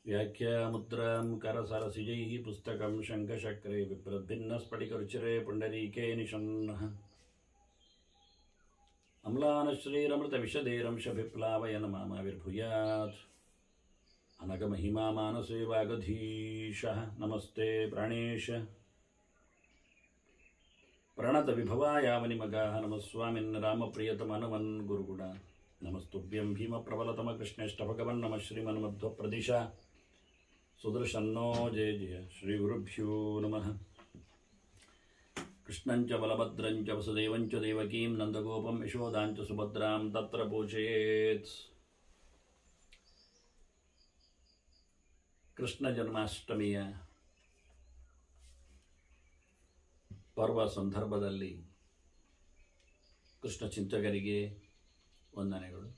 व्याख्यामुद्रां करसरसिजैः पुस्तकं शङ्खचक्रे बिभ्रद्भिन्नस्फटिकरुचिरे पुण्डरीके निषण्णः अम्लानश्रीरमृतविशदेरंशभिप्लावयन मामाविर्भूयात् अनगमहिमा मानसे वागधीशः नमस्ते प्राणेश प्रणतविभवायावनिमगाः नमः स्वामिन् रामप्रियतमनवन् गुरुगुण नमस्तुभ्यं भीमप्रबलतमकृष्णेष्टभगवन् नमः श्रीमन्मध्वप्रदिश सुदर्शन्नो जय जय श्रीगुरुभ्यो नमः कृष्णञ्च बलभद्रञ्च वसुदेवञ्च देवकीं नन्दगोपं यशोदाञ्च सुभद्रां तत्र पूजयेत् ಕೃಷ್ಣ ಜನ್ಮಾಷ್ಟಮಿಯ ಪರ್ವ ಸಂದರ್ಭದಲ್ಲಿ ಕೃಷ್ಣ ಚಿಂತಕರಿಗೆ ವಂದನೆಗಳು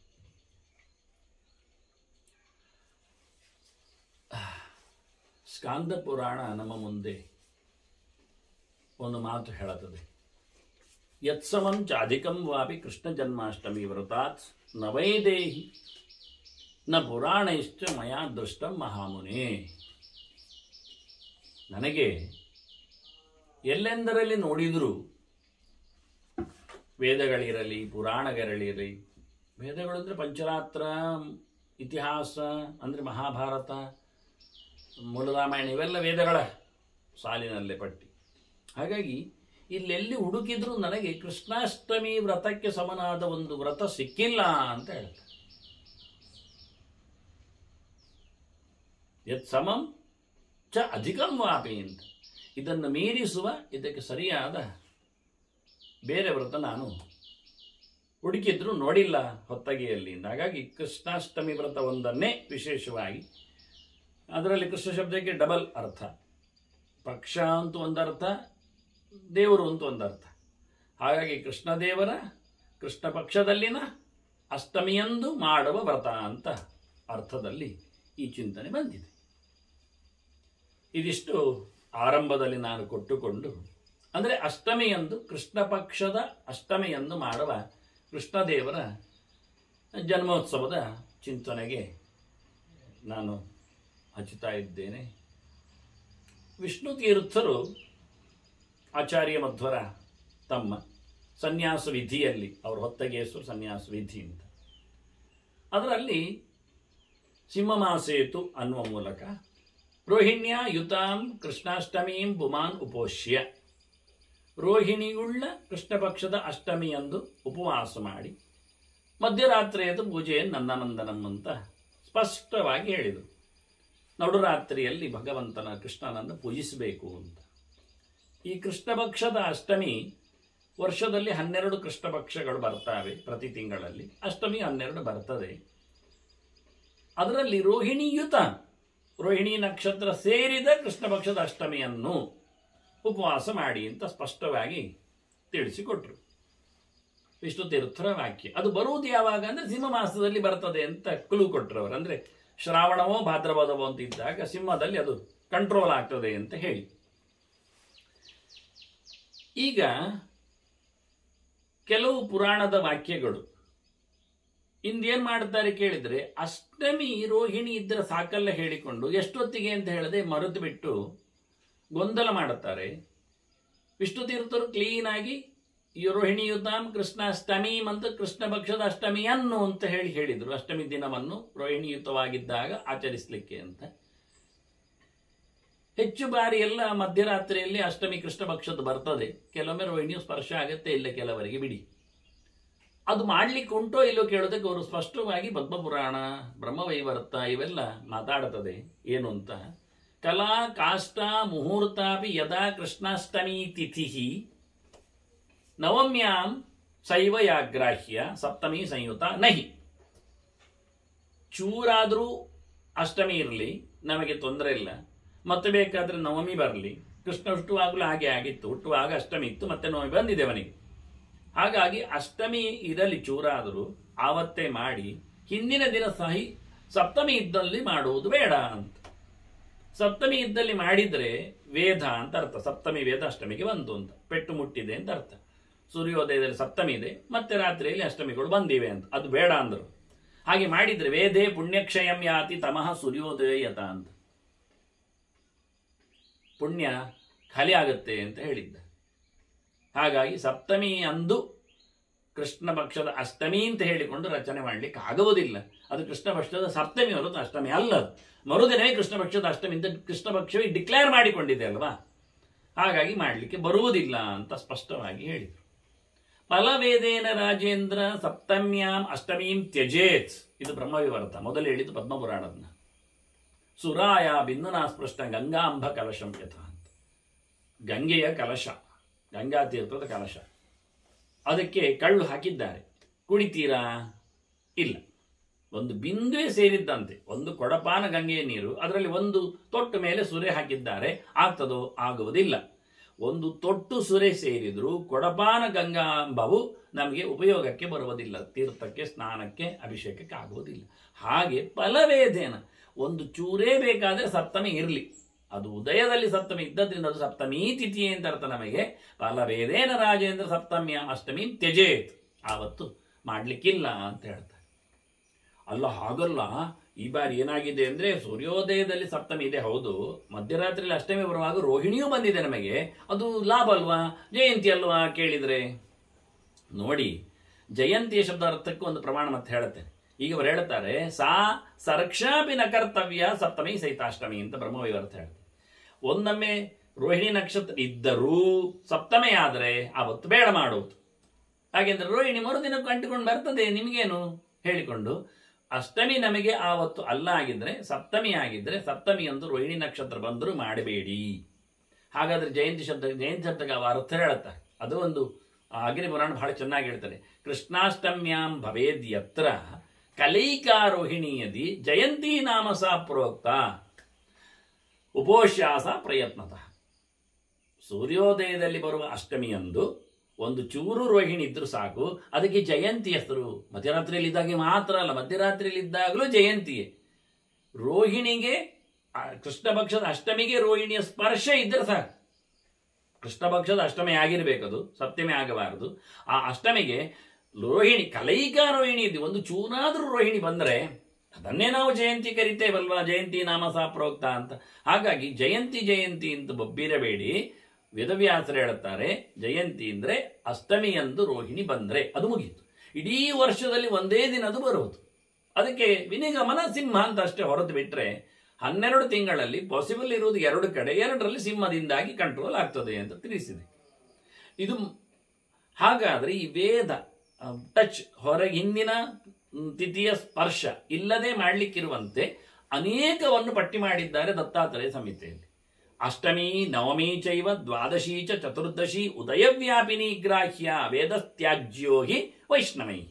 ಸ್ಕಾಂದ ಪುರಾಣ ನಮ್ಮ ಮುಂದೆ ಒಂದು ಮಾತು ಹೇಳುತ್ತದೆ ಯತ್ಸಮಂ ಚ ಅಧಿಕಂ ವಾಪಿ ಕೃಷ್ಣ ಜನ್ಮಾಷ್ಟಮಿ ವ್ರತಾತ್ ನವೈದೇಹಿ ನ ಪುರಾಣೈಶ್ಚ ಮಯಾ ದೃಷ್ಟ ಮಹಾಮುನಿ ನನಗೆ ಎಲ್ಲೆಂದರಲ್ಲಿ ನೋಡಿದರೂ ವೇದಗಳಿರಲಿ ಪುರಾಣಗಳಿರಲಿ ವೇದಗಳು ಅಂದರೆ ಪಂಚರಾತ್ರ ಇತಿಹಾಸ ಅಂದರೆ ಮಹಾಭಾರತ ಮೂಲರಾಮಾಯಣ ಇವೆಲ್ಲ ವೇದಗಳ ಸಾಲಿನಲ್ಲೇ ಪಟ್ಟಿ ಹಾಗಾಗಿ ಇಲ್ಲೆಲ್ಲಿ ಹುಡುಕಿದ್ರೂ ನನಗೆ ಕೃಷ್ಣಾಷ್ಟಮಿ ವ್ರತಕ್ಕೆ ಸಮನಾದ ಒಂದು ವ್ರತ ಸಿಕ್ಕಿಲ್ಲ ಅಂತ ಹೇಳ್ತಾರೆ ಯತ್ ಸಮಂ ಚ ಅಧಿಕಂ ವಾಪಿ ಅಂತ ಇದನ್ನು ಮೀರಿಸುವ ಇದಕ್ಕೆ ಸರಿಯಾದ ಬೇರೆ ವ್ರತ ನಾನು ಹುಡುಕಿದ್ರು ನೋಡಿಲ್ಲ ಹೊತ್ತಗೆಯಲ್ಲಿ ಹಾಗಾಗಿ ಕೃಷ್ಣಾಷ್ಟಮಿ ವ್ರತ ಒಂದನ್ನೇ ವಿಶೇಷವಾಗಿ ಅದರಲ್ಲಿ ಕೃಷ್ಣ ಶಬ್ದಕ್ಕೆ ಡಬಲ್ ಅರ್ಥ ಪಕ್ಷ ಅಂತ ಒಂದರ್ಥ ದೇವರು ಅಂತ ಒಂದರ್ಥ ಹಾಗಾಗಿ ಕೃಷ್ಣ ದೇವರ ಕೃಷ್ಣ ಪಕ್ಷದಲ್ಲಿನ ಅಷ್ಟಮಿಯಂದು ಮಾಡುವ ವ್ರತ ಅಂತ ಅರ್ಥದಲ್ಲಿ ಈ ಚಿಂತನೆ ಬಂದಿದೆ ಇದಿಷ್ಟು ಆರಂಭದಲ್ಲಿ ನಾನು ಕೊಟ್ಟುಕೊಂಡು ಅಂದರೆ ಅಷ್ಟಮಿಯಂದು ಕೃಷ್ಣ ಪಕ್ಷದ ಅಷ್ಟಮಿಯಂದು ಮಾಡುವ ಕೃಷ್ಣದೇವರ ಜನ್ಮೋತ್ಸವದ ಚಿಂತನೆಗೆ ನಾನು ಹಚ್ಚುತ್ತಾ ಇದ್ದೇನೆ ವಿಷ್ಣು ತೀರ್ಥರು ಆಚಾರ್ಯ ಮಧ್ವರ ತಮ್ಮ ಸನ್ಯಾಸ ವಿಧಿಯಲ್ಲಿ ಅವರು ಹೊತ್ತಗೆ ಹೆಸರು ಸನ್ಯಾಸ ವಿಧಿ ಅಂತ ಅದರಲ್ಲಿ ಸಿಂಹಮಾಸೇತು ಅನ್ನುವ ಮೂಲಕ ರೋಹಿಣ್ಯ ಯುತಾಂ ಕೃಷ್ಣಾಷ್ಟಮೀಂ ಪುಮಾನ್ ಉಪೋಷ್ಯ ರೋಹಿಣಿಯುಳ್ಳ ಕೃಷ್ಣ ಪಕ್ಷದ ಅಷ್ಟಮಿಯಂದು ಉಪವಾಸ ಮಾಡಿ ಮಧ್ಯರಾತ್ರಿಯದು ಪೂಜೆಯನ್ನು ನಂದನಂದನಂ ಅಂತ ಸ್ಪಷ್ಟವಾಗಿ ಹೇಳಿದರು ನಡುರಾತ್ರಿಯಲ್ಲಿ ಭಗವಂತನ ಕೃಷ್ಣನನ್ನು ಪೂಜಿಸಬೇಕು ಅಂತ ಈ ಕೃಷ್ಣ ಪಕ್ಷದ ಅಷ್ಟಮಿ ವರ್ಷದಲ್ಲಿ ಹನ್ನೆರಡು ಕೃಷ್ಣ ಪಕ್ಷಗಳು ಬರ್ತವೆ ಪ್ರತಿ ತಿಂಗಳಲ್ಲಿ ಅಷ್ಟಮಿ ಹನ್ನೆರಡು ಬರ್ತದೆ ಅದರಲ್ಲಿ ರೋಹಿಣಿಯುತ ರೋಹಿಣಿ ನಕ್ಷತ್ರ ಸೇರಿದ ಕೃಷ್ಣ ಪಕ್ಷದ ಅಷ್ಟಮಿಯನ್ನು ಉಪವಾಸ ಮಾಡಿ ಅಂತ ಸ್ಪಷ್ಟವಾಗಿ ತಿಳಿಸಿಕೊಟ್ರು ವಿಷ್ಣು ತೀರ್ಥರ ವಾಕ್ಯ ಅದು ಬರುವುದು ಯಾವಾಗ ಅಂದ್ರೆ ಸಿಂಹ ಮಾಸದಲ್ಲಿ ಬರ್ತದೆ ಅಂತ ಕ್ಲೂ ಕೊಟ್ಟರು ಅವರು ಅಂದ್ರೆ ಶ್ರಾವಣವೋ ಭಾದ್ರಪದವೋ ಅಂತ ಇದ್ದಾಗ ಸಿಂಹದಲ್ಲಿ ಅದು ಕಂಟ್ರೋಲ್ ಆಗ್ತದೆ ಅಂತ ಹೇಳಿ ಈಗ ಕೆಲವು ಪುರಾಣದ ವಾಕ್ಯಗಳು ಇಂದೇನ್ ಮಾಡ್ತಾರೆ ಕೇಳಿದ್ರೆ ಅಷ್ಟಮಿ ರೋಹಿಣಿ ಇದ್ರೆ ಸಾಕಲ್ಲ ಹೇಳಿಕೊಂಡು ಎಷ್ಟೊತ್ತಿಗೆ ಅಂತ ಹೇಳದೆ ಮರೆತು ಬಿಟ್ಟು ಗೊಂದಲ ಮಾಡುತ್ತಾರೆ ವಿಷ್ಣು ತೀರ್ಥರು ಕ್ಲೀನ್ ಆಗಿ ಈ ರೋಹಿಣಿಯುತಾಂ ಕೃಷ್ಣಾಷ್ಟಮೀಂ ಅಂತ ಕೃಷ್ಣ ಪಕ್ಷದ ಅಷ್ಟಮಿಯನ್ನು ಅಂತ ಹೇಳಿ ಹೇಳಿದ್ರು ಅಷ್ಟಮಿ ದಿನವನ್ನು ರೋಹಿಣಿಯುತವಾಗಿದ್ದಾಗ ಆಚರಿಸಲಿಕ್ಕೆ ಅಂತ ಹೆಚ್ಚು ಬಾರಿ ಎಲ್ಲ ಮಧ್ಯರಾತ್ರಿಯಲ್ಲಿ ಅಷ್ಟಮಿ ಕೃಷ್ಣ ಪಕ್ಷದ ಬರ್ತದೆ ಕೆಲವೊಮ್ಮೆ ರೋಹಿಣಿಯು ಸ್ಪರ್ಶ ಆಗುತ್ತೆ ಇಲ್ಲ ಕೆಲವರಿಗೆ ಬಿಡಿ ಅದು ಮಾಡ್ಲಿಕ್ಕೆ ಉಂಟೋ ಇಲ್ಲೋ ಕೇಳೋದಕ್ಕೆ ಅವರು ಸ್ಪಷ್ಟವಾಗಿ ಪದ್ಮಪುರಾಣ ಬ್ರಹ್ಮವೈವರ್ತ ಇವೆಲ್ಲ ಮಾತಾಡುತ್ತದೆ ಏನು ಅಂತ ಕಲಾ ಕಾಷ್ಟ ಮುಹೂರ್ತಾಪಿ ಯದಾ ಕೃಷ್ಣಾಷ್ಟಮಿ ತಿಥಿ ನವಮ್ಯಾಂ ಶೈವ ಯಾಗ್ರಾಹ್ಯ ಸಪ್ತಮಿ ಸಂಯುತ ನಹಿ ಚೂರಾದರೂ ಅಷ್ಟಮಿ ಇರಲಿ ನಮಗೆ ತೊಂದರೆ ಇಲ್ಲ ಮತ್ತೆ ಬೇಕಾದ್ರೆ ನವಮಿ ಬರಲಿ ಕೃಷ್ಣ ಹುಟ್ಟುವಾಗಲೂ ಹಾಗೆ ಆಗಿತ್ತು ಹುಟ್ಟುವಾಗ ಅಷ್ಟಮಿ ಇತ್ತು ಮತ್ತೆ ನವಮಿ ಬಂದಿದೆ ಅವನಿಗೆ ಹಾಗಾಗಿ ಅಷ್ಟಮಿ ಇರಲಿ ಚೂರಾದರೂ ಆವತ್ತೇ ಮಾಡಿ ಹಿಂದಿನ ದಿನ ಸಹಿ ಸಪ್ತಮಿ ಇದ್ದಲ್ಲಿ ಮಾಡುವುದು ಬೇಡ ಅಂತ ಸಪ್ತಮಿ ಇದ್ದಲ್ಲಿ ಮಾಡಿದ್ರೆ ವೇದ ಅಂತ ಅರ್ಥ ಸಪ್ತಮಿ ವೇದ ಅಷ್ಟಮಿಗೆ ಬಂತು ಅಂತ ಪೆಟ್ಟು ಮುಟ್ಟಿದೆ ಅಂತ ಅರ್ಥ ಸೂರ್ಯೋದಯದಲ್ಲಿ ಸಪ್ತಮಿ ಇದೆ ಮತ್ತೆ ರಾತ್ರಿಯಲ್ಲಿ ಅಷ್ಟಮಿಗಳು ಬಂದಿವೆ ಅಂತ ಅದು ಬೇಡ ಅಂದರು ಹಾಗೆ ಮಾಡಿದ್ರೆ ವೇದೇ ಪುಣ್ಯಕ್ಷಯಂ ಯಾತಿ ತಮಃ ಸೂರ್ಯೋದಯತ ಅಂತ ಪುಣ್ಯ ಖಾಲಿ ಆಗುತ್ತೆ ಅಂತ ಹೇಳಿದ್ದ ಹಾಗಾಗಿ ಸಪ್ತಮಿ ಅಂದು ಕೃಷ್ಣ ಪಕ್ಷದ ಅಷ್ಟಮಿ ಅಂತ ಹೇಳಿಕೊಂಡು ರಚನೆ ಮಾಡಲಿಕ್ಕೆ ಆಗುವುದಿಲ್ಲ ಅದು ಕೃಷ್ಣ ಪಕ್ಷದ ಸಪ್ತಮಿ ಹೊರತು ಅಷ್ಟಮಿ ಅಲ್ಲ ಅದು. ಮರುದಿನವೇ ಕೃಷ್ಣ ಪಕ್ಷದ ಅಷ್ಟಮಿ ಅಂತ ಕೃಷ್ಣ ಪಕ್ಷವೇ ಡಿಕ್ಲೇರ್ ಮಾಡಿಕೊಂಡಿದೆ ಅಲ್ವಾ ಹಾಗಾಗಿ ಮಾಡಲಿಕ್ಕೆ ಬರುವುದಿಲ್ಲ ಅಂತ ಸ್ಪಷ್ಟವಾಗಿ ಹೇಳಿದರು ಫಲವೇದೇನ ರಾಜೇಂದ್ರ ಸಪ್ತಮ್ಯಾಂ ಅಷ್ಟಮೀಂ ತ್ಯಜೇತ್ ಇದು ಬ್ರಹ್ಮವಿವರ್ತ ಮೊದಲು ಹೇಳಿದ್ದು ಪದ್ಮಪುರಾಣದನ್ನ ಸುರಾಯ ಬಿಂದುನಾ ಸ್ಪೃಷ್ಟ ಗಂಗಾಂಬ ಕಲಶಂ ಯಥ ಅಂತ ಗಂಗೆಯ ಕಲಶ ಗಂಗಾ ತೀರ್ಥದ ಕಲಶ ಅದಕ್ಕೆ ಕಳ್ಳು ಹಾಕಿದ್ದಾರೆ ಕುಡಿತೀರಾ ಇಲ್ಲ ಒಂದು ಬಿಂದುವೆ ಸೇರಿದ್ದಂತೆ ಒಂದು ಕೊಡಪಾನ ಗಂಗೆಯ ನೀರು ಅದರಲ್ಲಿ ಒಂದು ತೊಟ್ಟು ಮೇಲೆ ಸುರೆ ಹಾಕಿದ್ದಾರೆ ಆಗ್ತದೋ ಆಗುವುದಿಲ್ಲ ಒಂದು ತೊಟ್ಟು ಸುರೆ ಸೇರಿದ್ರು ಕೊಡಪಾನ ಗಂಗಾಂಬವು ನಮಗೆ ಉಪಯೋಗಕ್ಕೆ ಬರುವುದಿಲ್ಲ ತೀರ್ಥಕ್ಕೆ ಸ್ನಾನಕ್ಕೆ ಅಭಿಷೇಕಕ್ಕೆ ಆಗುವುದಿಲ್ಲ ಹಾಗೆ ಫಲವೇದೇನ ಒಂದು ಚೂರೇ ಬೇಕಾದರೆ ಸಪ್ತಮಿ ಇರಲಿ ಅದು ಉದಯದಲ್ಲಿ ಸಪ್ತಮಿ ಇದ್ದದ್ರಿಂದ ಅದು ಸಪ್ತಮಿ ತಿಥಿ ಅಂತ ಅರ್ಥ ನಮಗೆ ಫಲವೇದೇನ ರಾಜೇಂದ್ರ ಸಪ್ತಮಿಯ ಅಷ್ಟಮಿ ತ್ಯಜೇತ್ ಆವತ್ತು ಮಾಡ್ಲಿಕ್ಕಿಲ್ಲ ಅಂತ ಹೇಳ್ತಾರೆ ಅಲ್ಲ ಹಾಗಲ್ಲ ಈ ಬಾರಿ ಏನಾಗಿದೆ ಅಂದ್ರೆ ಸೂರ್ಯೋದಯದಲ್ಲಿ ಸಪ್ತಮಿ ಇದೆ ಹೌದು ಮಧ್ಯರಾತ್ರಿಯಲ್ಲಿ ಅಷ್ಟಮಿ ಬರುವಾಗ ರೋಹಿಣಿಯೂ ಬಂದಿದೆ ನಮಗೆ ಅದು ಲಾಭ ಅಲ್ವಾ ಜಯಂತಿ ಅಲ್ವಾ ಕೇಳಿದ್ರೆ ನೋಡಿ ಜಯಂತಿಯ ಶಬ್ದ ಅರ್ಥಕ್ಕೆ ಒಂದು ಪ್ರಮಾಣ ಮತ್ತೆ ಹೇಳುತ್ತೆ ಈಗ ಅವರು ಹೇಳ್ತಾರೆ ಸಾ ಸರ್ಕ್ಷಾಪಿ ನ ಕರ್ತವ್ಯ ಸಪ್ತಮಿ ಸಹಿತಾಷ್ಟಮಿ ಅಂತ ಬ್ರಹ್ಮವಿವರ್ತ ಹೇಳ್ತಾರೆ ಒಂದೊಮ್ಮೆ ರೋಹಿಣಿ ನಕ್ಷತ್ರ ಇದ್ದರೂ ಸಪ್ತಮಿ ಆದರೆ ಅವತ್ತು ಬೇಡ ಮಾಡುವುದು ಹಾಗೆಂದ್ರೆ ರೋಹಿಣಿ ಮರುದಿನಕ್ಕೂ ಅಂಟಿಕೊಂಡು ಬರ್ತದೆ ನಿಮಗೇನು ಹೇಳಿಕೊಂಡು ಅಷ್ಟಮಿ ನಮಗೆ ಆವತ್ತು ಅಲ್ಲ ಆಗಿದ್ರೆ ಸಪ್ತಮಿ ಆಗಿದ್ರೆ ಸಪ್ತಮಿಯಂದು ರೋಹಿಣಿ ನಕ್ಷತ್ರ ಬಂದರೂ ಮಾಡಬೇಡಿ ಹಾಗಾದ್ರೆ ಜಯಂತಿ ಶಬ್ದ ಜಯಂತಿ ಶಬ್ದಕ್ಕೆ ಅವ ಅರ್ಥ ಹೇಳುತ್ತಾರೆ ಅದು ಒಂದು ಆ ಅಗ್ನಿ ಪುರಾಣ ಬಹಳ ಚೆನ್ನಾಗಿ ಹೇಳ್ತಾರೆ ಕೃಷ್ಣಾಷ್ಟಮ್ಯಾಂ ಭವೇದ್ ಯತ್ರ ಕಲೈಕಾರೋಹಿಣಿಯದಿ ಜಯಂತಿ ನಾಮ ಸಾ ಪ್ರೋಕ್ತ ಉಪೋಶ್ಯಾಸ ಪ್ರಯತ್ನತಃ ಸೂರ್ಯೋದಯದಲ್ಲಿ ಬರುವ ಅಷ್ಟಮಿಯಂದು ಒಂದು ಚೂರು ರೋಹಿಣಿ ಇದ್ರೂ ಸಾಕು ಅದಕ್ಕೆ ಜಯಂತಿ ಹೆಸರು ಮಧ್ಯರಾತ್ರಿಯಲ್ಲಿ ಇದ್ದಾಗೆ ಮಾತ್ರ ಅಲ್ಲ ಮಧ್ಯರಾತ್ರಿಯಲ್ಲಿ ಇದ್ದಾಗಲೂ ಜಯಂತಿಯೇ ರೋಹಿಣಿಗೆ ಆ ಕೃಷ್ಣ ಪಕ್ಷದ ಅಷ್ಟಮಿಗೆ ರೋಹಿಣಿಯ ಸ್ಪರ್ಶ ಇದ್ದರೆ ಸಾಕು ಕೃಷ್ಣ ಪಕ್ಷದ ಅಷ್ಟಮಿ ಆಗಿರಬೇಕದು ಸಪ್ತಮಿ ಆಗಬಾರದು ಆ ಅಷ್ಟಮಿಗೆ ರೋಹಿಣಿ ಕಲೈಕಾ ರೋಹಿಣಿ ಇದೆ ಒಂದು ಚೂನಾದ್ರೂ ರೋಹಿಣಿ ಬಂದರೆ ಅದನ್ನೇ ನಾವು ಜಯಂತಿ ಕರಿತೇವಲ್ವಾ ಜಯಂತಿ ನಾಮ ಸಹ ಪ್ರೋಕ್ತ ಅಂತ ಹಾಗಾಗಿ ಜಯಂತಿ ಜಯಂತಿ ಅಂತ ಬೊಬ್ಬಿರಬೇಡಿ ವೇದವ್ಯಾಸರು ಹೇಳುತ್ತಾರೆ ಜಯಂತಿ ಅಂದ್ರೆ ಅಷ್ಟಮಿಯಂದು ರೋಹಿಣಿ ಬಂದ್ರೆ ಅದು ಮುಗೀತು ಇಡೀ ವರ್ಷದಲ್ಲಿ ಒಂದೇ ದಿನ ಅದು ಬರುವುದು ಅದಕ್ಕೆ ವಿನಿಗಮನ ಸಿಂಹ ಅಂತ ಅಷ್ಟೇ ಹೊರತು ಬಿಟ್ರೆ ಹನ್ನೆರಡು ತಿಂಗಳಲ್ಲಿ ಪಾಸಿಬಲ್ ಇರುವುದು ಎರಡು ಕಡೆ ಎರಡರಲ್ಲಿ ಸಿಂಹದಿಂದಾಗಿ ಕಂಟ್ರೋಲ್ ಆಗ್ತದೆ ಅಂತ ತಿಳಿಸಿದೆ ಇದು ಹಾಗಾದ್ರೆ ಈ ವೇದ ಟಚ್ ಹೊರಗೆ ಹಿಂದಿನ ಮ್, ತಿಥಿಯ ಸ್ಪರ್ಶ ಇಲ್ಲದೆ ಮಾಡಲಿಕ್ಕಿರುವಂತೆ ಅನೇಕವನ್ನು ಪಟ್ಟಿ ಮಾಡಿದ್ದಾರೆ ದತ್ತಾತ್ರೇಯ ಸಂಹಿತೆಯಲ್ಲಿ ಅಷ್ಟಮಿ ನವಮಿ ಚೈವ ದ್ವಾದಶಿ ಚ ಚತುರ್ದಶಿ ಉದಯವ್ಯಾಪಿನಿ ಗ್ರಾಹ್ಯ ವೇದಸ್ತ್ಯಾಜ್ಯೋ ಹಿ ವೈಷ್ಣವೈ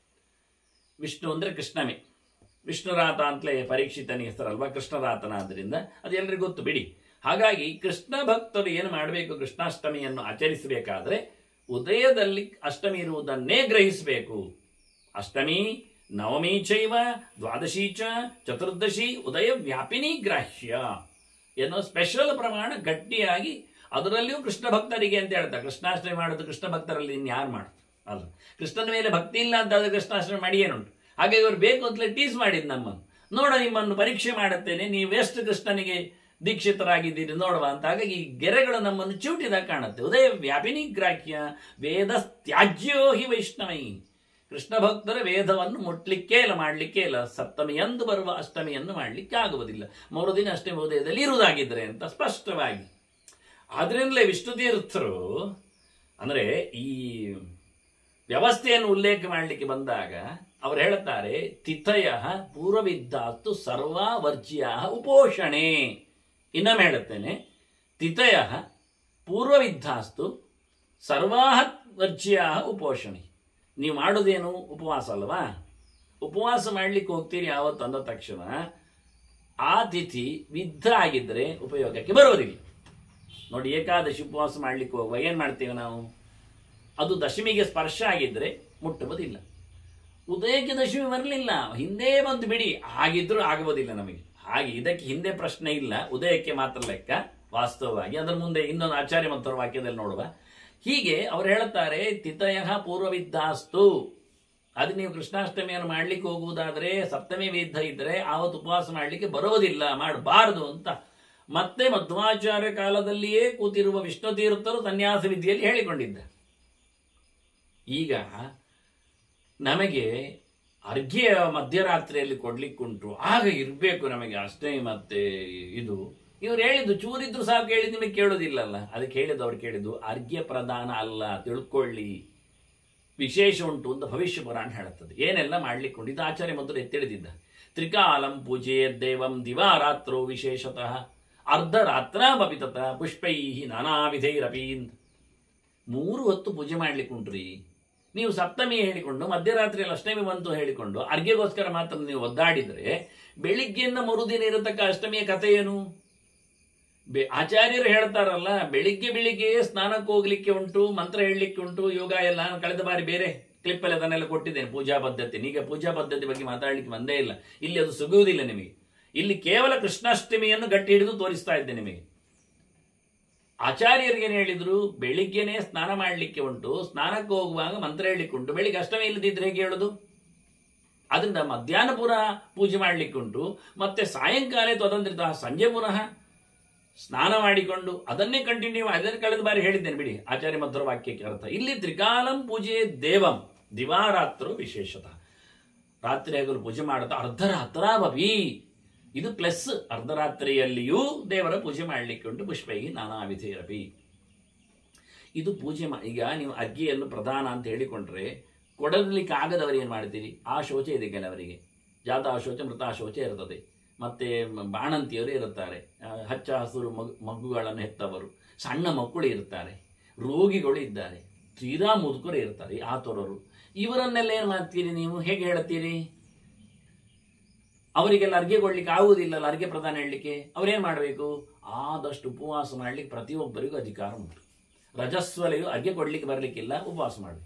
ವಿಷ್ಣು ಅಂದ್ರೆ ಕೃಷ್ಣಮೇ ವಿಷ್ಣುರಾತ ಅಂತಲೇ ಪರೀಕ್ಷಿತನ ಹೆಸರಲ್ವಾ ಕೃಷ್ಣರಾತನಾದ್ರಿಂದ ಅದು ಎಲ್ರಿಗೂ ಗೊತ್ತು ಬಿಡಿ ಹಾಗಾಗಿ ಕೃಷ್ಣ ಭಕ್ತರು ಏನು ಮಾಡಬೇಕು ಕೃಷ್ಣಾಷ್ಟಮಿಯನ್ನು ಆಚರಿಸಬೇಕಾದ್ರೆ ಉದಯದಲ್ಲಿ ಅಷ್ಟಮಿ ಇರುವುದನ್ನೇ ಗ್ರಹಿಸಬೇಕು ಅಷ್ಟಮಿ ನವಮಿ ಚೈವ ದ್ವಾದಶಿ ಚ ಚತುರ್ದಶಿ ಉದಯ ವ್ಯಾಪಿನಿ ಗ್ರಾಹ್ಯ ಎನ್ನುವ ಸ್ಪೆಷಲ್ ಪ್ರಮಾಣ ಗಟ್ಟಿಯಾಗಿ ಅದರಲ್ಲಿಯೂ ಕೃಷ್ಣ ಭಕ್ತರಿಗೆ ಅಂತ ಹೇಳ್ತಾರೆ ಕೃಷ್ಣಾಷ್ಟಮಿ ಮಾಡೋದು ಕೃಷ್ಣ ಭಕ್ತರಲ್ಲಿ ಇನ್ಯಾರು ಮಾಡ್ತಾರೆ ಅಲ್ಲ ಕೃಷ್ಣನ ಮೇಲೆ ಭಕ್ತಿ ಇಲ್ಲ ಅಂತ ಆದ್ರೆ ಕೃಷ್ಣಾಷ್ಟಮಿ ಮಾಡಿ ಏನುಂಟು ಹಾಗೆ ಇವರು ಬೇಕು ಅಂತಲೇ ಟೀಸ್ ಮಾಡಿದ್ ನಮ್ಮನ್ನು ನೋಡ ನಿಮ್ಮನ್ನು ಪರೀಕ್ಷೆ ಮಾಡುತ್ತೇನೆ ನೀವು ಎಷ್ಟು ಕೃಷ್ಣನಿಗೆ ದೀಕ್ಷಿತರಾಗಿದ್ದೀರಿ ನೋಡುವ ಅಂತ ಹಾಗಾಗಿ ಈ ಗೆರೆಗಳು ನಮ್ಮನ್ನು ಚಿವುಟಿದಾಗ ಕಾಣುತ್ತೆ ಉದಯ ವ್ಯಾಪಿನಿ ಗ್ರಾಹ್ಯ ವೇದ ತ್ಯಾಜ್ಯೋ ಹಿ ವೈಷ್ಣವೈ ಕೃಷ್ಣ ಭಕ್ತರ ವೇದವನ್ನು ಮುಟ್ಲಿಕ್ಕೆ ಇಲ್ಲ ಮಾಡಲಿಕ್ಕೆ ಇಲ್ಲ ಸಪ್ತಮಿಯಂದು ಬರುವ ಅಷ್ಟಮಿಯನ್ನು ಮಾಡಲಿಕ್ಕೆ ಆಗುವುದಿಲ್ಲ ಮೂರು ದಿನ ಅಷ್ಟಮಿ ಉದಯದಲ್ಲಿ ಇರುವುದಾಗಿದ್ರೆ ಅಂತ ಸ್ಪಷ್ಟವಾಗಿ ಆದ್ರಿಂದಲೇ ವಿಷ್ಣು ತೀರ್ಥರು ಅಂದ್ರೆ ಈ ವ್ಯವಸ್ಥೆಯನ್ನು ಉಲ್ಲೇಖ ಮಾಡಲಿಕ್ಕೆ ಬಂದಾಗ ಅವರು ಹೇಳುತ್ತಾರೆ ತಿಥಯ ಪೂರ್ವವಿದ್ದಾತ್ತು ಸರ್ವಾವರ್ಜ್ಯ ಉಪೋಷಣೆ ಇನ್ನೊಮ್ಮೆ ಹೇಳುತ್ತೇನೆ ತಿಥಯ ಪೂರ್ವವಿದ್ದಾಸ್ತು ಸರ್ವಾಹ ವರ್ಜ್ಯ ಉಪೋಷಣೆ ನೀವು ಮಾಡೋದೇನು ಉಪವಾಸ ಅಲ್ವಾ ಉಪವಾಸ ಮಾಡ್ಲಿಕ್ಕೆ ಹೋಗ್ತೀರಿ ಯಾವತ್ತು ಅಂದ ತಕ್ಷಣ ಆ ತಿಥಿ ವಿದ್ಧ ಆಗಿದ್ರೆ ಉಪಯೋಗಕ್ಕೆ ಬರೋದಿಲ್ಲ ನೋಡಿ ಏಕಾದಶಿ ಉಪವಾಸ ಮಾಡ್ಲಿಕ್ಕೆ ಹೋಗುವಾಗ ಏನು ಮಾಡ್ತೇವೆ ನಾವು ಅದು ದಶಮಿಗೆ ಸ್ಪರ್ಶ ಆಗಿದ್ರೆ ಮುಟ್ಟುವುದಿಲ್ಲ ಉದಯಕ್ಕೆ ದಶಮಿ ಬರಲಿಲ್ಲ ಹಿಂದೆ ಬಂದು ಬಿಡಿ ಹಾಗಿದ್ರೂ ಆಗುವುದಿಲ್ಲ ನಮಗೆ ಹಾಗೆ ಇದಕ್ಕೆ ಹಿಂದೆ ಪ್ರಶ್ನೆ ಇಲ್ಲ ಉದಯಕ್ಕೆ ಮಾತ್ರ ಲೆಕ್ಕ ವಾಸ್ತವವಾಗಿ ಅದರ ಮುಂದೆ ಇನ್ನೊಂದು ಆಚಾರ್ಯ ಮಂತ್ರ ವಾಕ್ಯದಲ್ಲಿ ನೋಡುವ ಹೀಗೆ ಅವರು ಹೇಳುತ್ತಾರೆ ತಿಥಯ ಪೂರ್ವವಿದ್ದಾಸ್ತು ಅದು ನೀವು ಕೃಷ್ಣಾಷ್ಟಮಿಯನ್ನು ಮಾಡ್ಲಿಕ್ಕೆ ಹೋಗುವುದಾದ್ರೆ ಸಪ್ತಮಿ ವಿದ್ಧ ಇದ್ರೆ ಆವತ್ತು ಉಪವಾಸ ಮಾಡಲಿಕ್ಕೆ ಬರುವುದಿಲ್ಲ ಮಾಡಬಾರದು ಅಂತ ಮತ್ತೆ ಮಧ್ವಾಚಾರ್ಯ ಕಾಲದಲ್ಲಿಯೇ ಕೂತಿರುವ ವಿಷ್ಣು ತೀರ್ಥರು ಸನ್ಯಾಸ ವಿದ್ಯೆಯಲ್ಲಿ ಹೇಳಿಕೊಂಡಿದ್ದ ಈಗ ನಮಗೆ ಅರ್ಘ್ಯ ಮಧ್ಯರಾತ್ರಿಯಲ್ಲಿ ಕೊಡ್ಲಿಕ್ಕುಂಟು ಆಗ ಇರಬೇಕು ನಮಗೆ ಅಷ್ಟೇ ಮತ್ತೆ ಇದು ಇವ್ರು ಹೇಳಿದ್ದು ಚೂರಿದ್ರು ಸಾಕು ಹೇಳಿದ್ ನಿಮಗೆ ಕೇಳೋದಿಲ್ಲಲ್ಲ ಅದಕ್ಕೆ ಹೇಳಿದ್ದು ಅವ್ರು ಕೇಳಿದ್ದು ಅರ್ಘ್ಯ ಪ್ರದಾನ ಅಲ್ಲ ತಿಳ್ಕೊಳ್ಳಿ ವಿಶೇಷ ಉಂಟು ಅಂತ ಭವಿಷ್ಯ ಪುರಾಣ ಹೇಳುತ್ತದೆ ಏನೆಲ್ಲ ಮಾಡ್ಲಿಕ್ಕುಂಟು ಇದು ಆಚಾರ್ಯ ಮೊದಲು ಎತ್ತಿಡಿದಿದ್ದ ತ್ರಿಕಾಲಂ ಪೂಜೆ ದೇವಂ ದಿವಾರಾತ್ರೋ ವಿಶೇಷತಃ ಅರ್ಧರಾತ್ರಾಮಪಿ ತತ ಪುಷ್ಪೈ ನಾನಾ ವಿಧೈರಪಿ ಅಂತ ಮೂರು ಹೊತ್ತು ಪೂಜೆ ಮಾಡ್ಲಿಕ್ಕುಂಟ್ರಿ ನೀವು ಸಪ್ತಮಿ ಹೇಳಿಕೊಂಡು ಮಧ್ಯರಾತ್ರಿಯಲ್ಲಿ ಅಷ್ಟಮಿ ಬಂತು ಹೇಳಿಕೊಂಡು ಅರ್ಘ್ಯಗೋಸ್ಕರ ಮಾತ್ರ ನೀವು ಒದ್ದಾಡಿದ್ರೆ ಬೆಳಿಗ್ಗೆಯಿಂದ ಮರುದಿನ ಇರತಕ್ಕ ಅಷ್ಟಮಿಯ ಕಥೆ ಏನು ಬೆ- ಆಚಾರ್ಯರು ಹೇಳ್ತಾರಲ್ಲ ಬೆಳಿಗ್ಗೆ ಬೆಳಿಗ್ಗೆ ಸ್ನಾನಕ್ಕೆ ಹೋಗ್ಲಿಕ್ಕೆ ಉಂಟು ಮಂತ್ರ ಹೇಳಲಿಕ್ಕೆ ಉಂಟು ಯೋಗ ಎಲ್ಲ ನಾನು ಕಳೆದ ಬಾರಿ ಬೇರೆ ಕ್ಲಿಪ್ಪಲ್ಲಿ ಅದನ್ನೆಲ್ಲ ಕೊಟ್ಟಿದ್ದೇನೆ ಪೂಜಾ ಪದ್ಧತಿ ಈಗ ಪೂಜಾ ಪದ್ಧತಿ ಬಗ್ಗೆ ಮಾತಾಡ್ಲಿಕ್ಕೆ ಬಂದೇ ಇಲ್ಲ ಇಲ್ಲಿ ಅದು ಸಿಗುವುದಿಲ್ಲ ನಿಮಗೆ ಇಲ್ಲಿ ಕೇವಲ ಕೃಷ್ಣಾಷ್ಟಮಿಯನ್ನು ಗಟ್ಟಿ ಹಿಡಿದು ತೋರಿಸ್ತಾ ಇದ್ದೆ ನಿಮಗೆ ಆಚಾರ್ಯರಿಗೆ ಏನು ಹೇಳಿದ್ರು ಬೆಳಿಗ್ಗೆನೆ ಸ್ನಾನ ಮಾಡಲಿಕ್ಕೆ ಉಂಟು ಸ್ನಾನಕ್ಕೆ ಹೋಗುವಾಗ ಮಂತ್ರ ಹೇಳಲಿಕ್ಕೆ ಉಂಟು ಬೆಳಿಗ್ಗೆ ಅಷ್ಟಮಿ ಇಲ್ಲದಿದ್ರೆ ಹೇಗೆ ಹೇಳೋದು ಅದರಿಂದ ಮಧ್ಯಾಹ್ನ ಪುನಃ ಪೂಜೆ ಮಾಡಲಿಕ್ಕೆ ಉಂಟು ಮತ್ತೆ ಸಾಯಂಕಾಲ ತದಂತ್ರಿತ ಸಂಜೆ ಪುನಃ ಸ್ನಾನ ಮಾಡಿಕೊಂಡು ಅದನ್ನೇ ಕಂಟಿನ್ಯೂ ಅದನ್ನು ಕಳೆದ ಬಾರಿ ಹೇಳಿದ್ದೇನೆ ಬಿಡಿ ಆಚಾರ್ಯ ಮಧ್ವರ ವಾಕ್ಯಕ್ಕೆ ಅರ್ಥ ಇಲ್ಲಿ ತ್ರಿಕಾಲಂ ಪೂಜೆ ದೇವಂ ದಿವಾರಾತ್ರು ವಿಶೇಷತಃ ರಾತ್ರಿ ಹಗಲು ಪೂಜೆ ಮಾಡುತ್ತಾ ಅರ್ಧರಾತ್ರಾವಪಿ ಇದು ಪ್ಲಸ್ ಅರ್ಧರಾತ್ರಿಯಲ್ಲಿಯೂ ದೇವರ ಪೂಜೆ ಮಾಡಲಿಕ್ಕೆ ಉಂಟು ಪುಷ್ಪೈಗಿ ನಾನಾ ವಿಧೇರಪಿ ಇದು ಪೂಜೆ ಮಾ ಈಗ ನೀವು ಅಗ್ಗಿಯನ್ನು ಪ್ರಧಾನ ಅಂತ ಹೇಳಿಕೊಂಡ್ರೆ ಕೊಡಲಿಕ್ಕೆ ಆಗದವರು ಏನು ಮಾಡ್ತೀರಿ ಆ ಶೋಚ ಇದೆ ಕೆಲವರಿಗೆ ಜಾತ ಶೋಚ ಮೃತ ಶೋಚ ಇರ್ತದೆ ಮತ್ತೆ ಮ- ಬಾಣಂತಿಯರು ಇರುತ್ತಾರೆ ಆ, ಹಚ್ಚ ಹಸುರು ಮಗು ಮಗುಗಳನ್ನು ಹೆತ್ತವರು ಸಣ್ಣ ಮಕ್ಕಳು ಇರ್ತಾರೆ ರೋಗಿಗಳು ಇದ್ದಾರೆ ತೀರಾ ಮುದುಕರು ಇರ್ತಾರೆ ಆತುರರು ಇವರನ್ನೆಲ್ಲ ಏನು ಮಾಡ್ತೀರಿ ನೀವು ಹೇಗೆ ಹೇಳ್ತೀರಿ ಅವರಿಗೆಲ್ಲ ಅರ್ಗೆ ಕೊಡ್ಲಿಕ್ಕೆ ಆಗುವುದಿಲ್ಲಲ್ಲ ಅರ್ಗೆ ಪ್ರಧಾನ ಹೇಳಲಿಕ್ಕೆ ಅವ್ರೇನ್ ಮಾಡಬೇಕು ಆದಷ್ಟು ಉಪವಾಸ ಮಾಡ್ಲಿಕ್ಕೆ ಪ್ರತಿಯೊಬ್ಬರಿಗೂ ಅಧಿಕಾರ ಉಂಟು ರಜಸ್ವಲೆಯು ಅರ್ಗೆ ಕೊಡ್ಲಿಕ್ಕೆ ಬರಲಿಕ್ಕಿಲ್ಲ ಉಪವಾಸ ಮಾಡಿ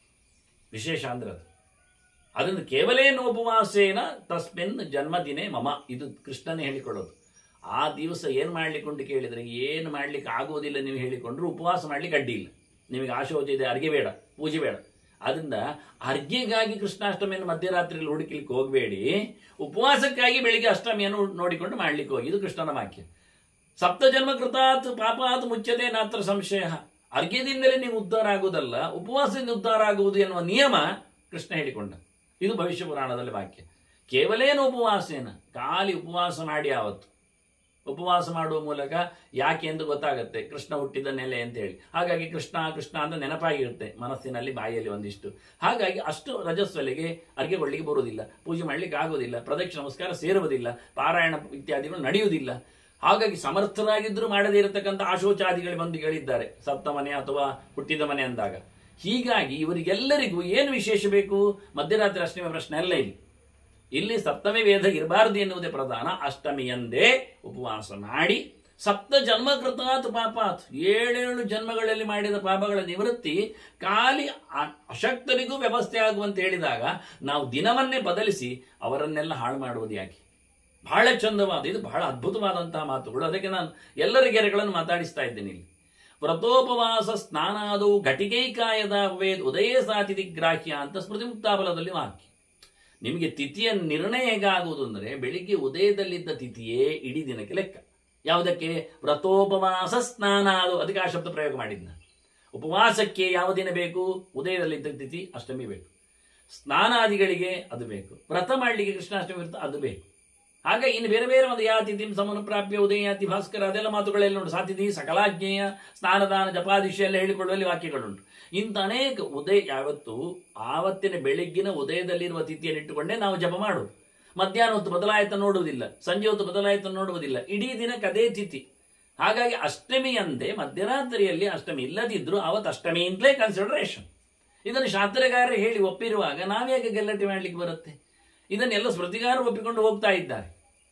ವಿಶೇಷ ಅಂದ್ರೆ ಅದು ಅದನ್ನು ಕೇವಲೇನು ಉಪವಾಸೇನ ತಸ್ಮಿನ್ ಜನ್ಮದಿನೇ ಮಮ ಇದು ಕೃಷ್ಣನೇ ಹೇಳಿಕೊಳ್ಳೋದು ಆ ದಿವಸ ಏನು ಮಾಡ್ಲಿಕ್ಕೆ ಉಂಟು ಕೇಳಿದ್ರೆ ಏನು ಮಾಡ್ಲಿಕ್ಕೆ ಆಗೋದಿಲ್ಲ ನೀವು ಹೇಳಿಕೊಂಡ್ರು ಉಪವಾಸ ಮಾಡ್ಲಿಕ್ಕೆ ಅಡ್ಡಿ ಇಲ್ಲ ನಿಮಗೆ ಆಶೋಚ ಇದೆ ಅರ್ಗೆ ಬೇಡ ಪೂಜೆ ಬೇಡ ಅದರಿಂದ ಅರ್ಘ್ಯಗಾಗಿ ಕೃಷ್ಣಾಷ್ಟಮಿಯನ್ನು ಮಧ್ಯರಾತ್ರಿಯಲ್ಲಿ ಹುಡುಕ್ಲಿಕ್ಕೆ ಹೋಗಬೇಡಿ ಉಪವಾಸಕ್ಕಾಗಿ ಬೆಳಿಗ್ಗೆ ಅಷ್ಟಮಿಯನ್ನು ನೋಡಿಕೊಂಡು ಮಾಡ್ಲಿಕ್ಕೆ ಹೋಗಿ ಇದು ಕೃಷ್ಣನ ವಾಕ್ಯ ಸಪ್ತ ಜನ್ಮ ಕೃತಾತ್ ಪಾಪಾತ್ ಮುಚ್ಚತೆ ನಾತ್ರ ಸಂಶಯ ಅರ್ಘ್ಯದಿಂದಲೇ ನೀವು ಉದ್ಧಾರ ಆಗುವುದಲ್ಲ ಉಪವಾಸದಿಂದ ಉದ್ಧಾರ ಆಗುವುದು ಎನ್ನುವ ನಿಯಮ ಕೃಷ್ಣ ಹೇಳಿಕೊಂಡ ಇದು ಭವಿಷ್ಯ ಪುರಾಣದಲ್ಲಿ ವಾಕ್ಯ ಕೇವಲೇನು ಉಪವಾಸೇನ ಖಾಲಿ ಉಪವಾಸ ಮಾಡಿ ಆವತ್ತು ಉಪವಾಸ ಮಾಡುವ ಮೂಲಕ ಯಾಕೆ ಎಂದು ಗೊತ್ತಾಗುತ್ತೆ ಕೃಷ್ಣ ಹುಟ್ಟಿದ ನೆಲೆ ಅಂತ ಹೇಳಿ ಹಾಗಾಗಿ ಕೃಷ್ಣ ಕೃಷ್ಣ ಅಂತ ನೆನಪಾಗಿರುತ್ತೆ ಮನಸ್ಸಿನಲ್ಲಿ ಬಾಯಿಯಲ್ಲಿ ಒಂದಿಷ್ಟು ಹಾಗಾಗಿ ಅಷ್ಟು ರಜಸ್ವಲೆಗೆ ಅರ್ಘೆಗೊಳ್ಳಿಗೆ ಬರುವುದಿಲ್ಲ ಪೂಜೆ ಮಾಡಲಿಕ್ಕೆ ಆಗುವುದಿಲ್ಲ ಪ್ರದಕ್ಷಿಣ ನಮಸ್ಕಾರ ಸೇರುವುದಿಲ್ಲ ಪಾರಾಯಣ ಇತ್ಯಾದಿಗಳು ನಡೆಯುವುದಿಲ್ಲ ಹಾಗಾಗಿ ಸಮರ್ಥರಾಗಿದ್ದರೂ ಮಾಡದೇ ಇರತಕ್ಕಂಥ ಆಶೋಚಾದಿಗಳು ಬಂದು ಹೇಳಿದ್ದಾರೆ ಸಪ್ತ ಮನೆ ಅಥವಾ ಹುಟ್ಟಿದ ಮನೆ ಅಂದಾಗ ಹೀಗಾಗಿ ಇವರಿಗೆಲ್ಲರಿಗೂ ಏನು ವಿಶೇಷ ಬೇಕು ಮಧ್ಯರಾತ್ರಿ ಅಷ್ಟಮಿ ಪ್ರಶ್ನೆ ಅಲ್ಲ ಇಲ್ಲಿ ಇಲ್ಲಿ ಸಪ್ತಮಿ ವೇದ ಇರಬಾರದು ಎನ್ನುವುದೇ ಪ್ರಧಾನ ಅಷ್ಟಮಿಯಂದೇ ಉಪವಾಸ ಮಾಡಿ ಸಪ್ತ ಜನ್ಮ ಕೃತಾತ್ ಪಾಪಾತ್ ಏಳೇಳು ಜನ್ಮಗಳಲ್ಲಿ ಮಾಡಿದ ಪಾಪಗಳ ನಿವೃತ್ತಿ ಖಾಲಿ ಅ- ಅಶಕ್ತರಿಗೂ ವ್ಯವಸ್ಥೆ ಆಗುವಂತ ಹೇಳಿದಾಗ ನಾವು ದಿನವನ್ನೇ ಬದಲಿಸಿ ಅವರನ್ನೆಲ್ಲ ಹಾಳು ಮಾಡುವುದು ಯಾಕೆ ಬಹಳ ಚಂದವಾದ ಇದು ಬಹಳ ಅದ್ಭುತವಾದಂತಹ ಮಾತುಗಳು ಅದಕ್ಕೆ ನಾನು ಎಲ್ಲರ ಗೆರೆಗಳನ್ನು ಮಾತಾಡಿಸ್ತಾ ಇದ್ದೇನೆ ಇಲ್ಲಿ ವ್ರತೋಪವಾಸ ಸ್ನಾನಾದವು ಘಟಿಕೈಕಾಯದ ವೇದ್ ಉದಯ ಸಾತಿಥಿ ಗ್ರಾಹ್ಯ ಅಂತ ಸ್ಮೃತಿ ಮುಕ್ತಾಬಲದಲ್ಲಿ ವಾಕ್ಯ ನಿಮಗೆ ತಿಥಿಯ ನಿರ್ಣಯ ಹೇಗಾಗುವುದು ಅಂದರೆ ಬೆಳಿಗ್ಗೆ ಉದಯದಲ್ಲಿದ್ದ ತಿಥಿಯೇ ಇಡೀ ದಿನಕ್ಕೆ ಲೆಕ್ಕ ಯಾವುದಕ್ಕೆ ವ್ರತೋಪವಾಸ ಸ್ನಾನ ಅದು ಅದಕ್ಕೆ ಆ ಶಬ್ದ ಪ್ರಯೋಗ ಮಾಡಿದ್ನ ಉಪವಾಸಕ್ಕೆ ಯಾವ ದಿನ ಬೇಕು ಉದಯದಲ್ಲಿದ್ದ ತಿಥಿ ಅಷ್ಟಮಿ ಬೇಕು ಸ್ನಾನಾದಿಗಳಿಗೆ ಅದು ಬೇಕು ವ್ರತ ಮಾಡಲಿಕ್ಕೆ ಕೃಷ್ಣಾಷ್ಟಮಿ ವ್ರತ ಅದು ಬೇಕು ಹಾಗೆ ಇನ್ನು ಬೇರೆ ಬೇರೆ ಒಂದು ಯಾತಿಥಿ ಸಮನು ಪ್ರಾಪ್ಯ ಉದಯಾತಿ ಭಾಸ್ಕರ ಅದೆಲ್ಲ ಮಾತುಗಳೆಲ್ಲ ಉಂಟು ಸಾತಿಥಿ ಸಕಲಾಜ್ಞೇಯ ಸ್ನಾನದಾನ ಜಪಾದಿಶಿ ಎಲ್ಲ ಹೇಳಿಕೊಳ್ಳುವಲ್ಲಿ ವಾಕ್ಯಗಳುಂಟು ಇಂಥ ಅನೇಕ ಉದಯ ಯಾವತ್ತು ಆವತ್ತಿನ ಬೆಳಿಗ್ಗಿನ ಉದಯದಲ್ಲಿರುವ ತಿಥಿಯನ್ನು ಇಟ್ಟುಕೊಂಡೇ ನಾವು ಜಪ ಮಾಡುವುದು ಮಧ್ಯಾಹ್ನ ಹೊತ್ತು ಬದಲಾಯಿತ ನೋಡುವುದಿಲ್ಲ ಸಂಜೆ ಹೊತ್ತು ಬದಲಾಯಿತ ನೋಡುವುದಿಲ್ಲ ಇಡೀ ದಿನಕ್ಕೆ ಅದೇ ತಿಥಿ ಹಾಗಾಗಿ ಅಷ್ಟಮಿ ಅಂದೆ ಮಧ್ಯರಾತ್ರಿಯಲ್ಲಿ ಅಷ್ಟಮಿ ಇಲ್ಲದಿದ್ರು ಅವತ್ತು ಅಷ್ಟಮಿ ಅಂತಲೇ ಕನ್ಸಿಡರೇಷನ್ ಇದನ್ನು ಶಾಸ್ತ್ರಗಾರರು ಹೇಳಿ ಒಪ್ಪಿರುವಾಗ ನಾವ್ಯಾಕೆ ಗಲಾಟೆ ಮಾಡಲಿಕ್ಕೆ ಬರುತ್ತೆ ಇದನ್ನೆಲ್ಲ ಸ್ಮೃತಿಗಾರರು ಒಪ್ಪಿಕೊಂಡು ಹೋಗ್ತಾ ಇದ್ದಾರೆ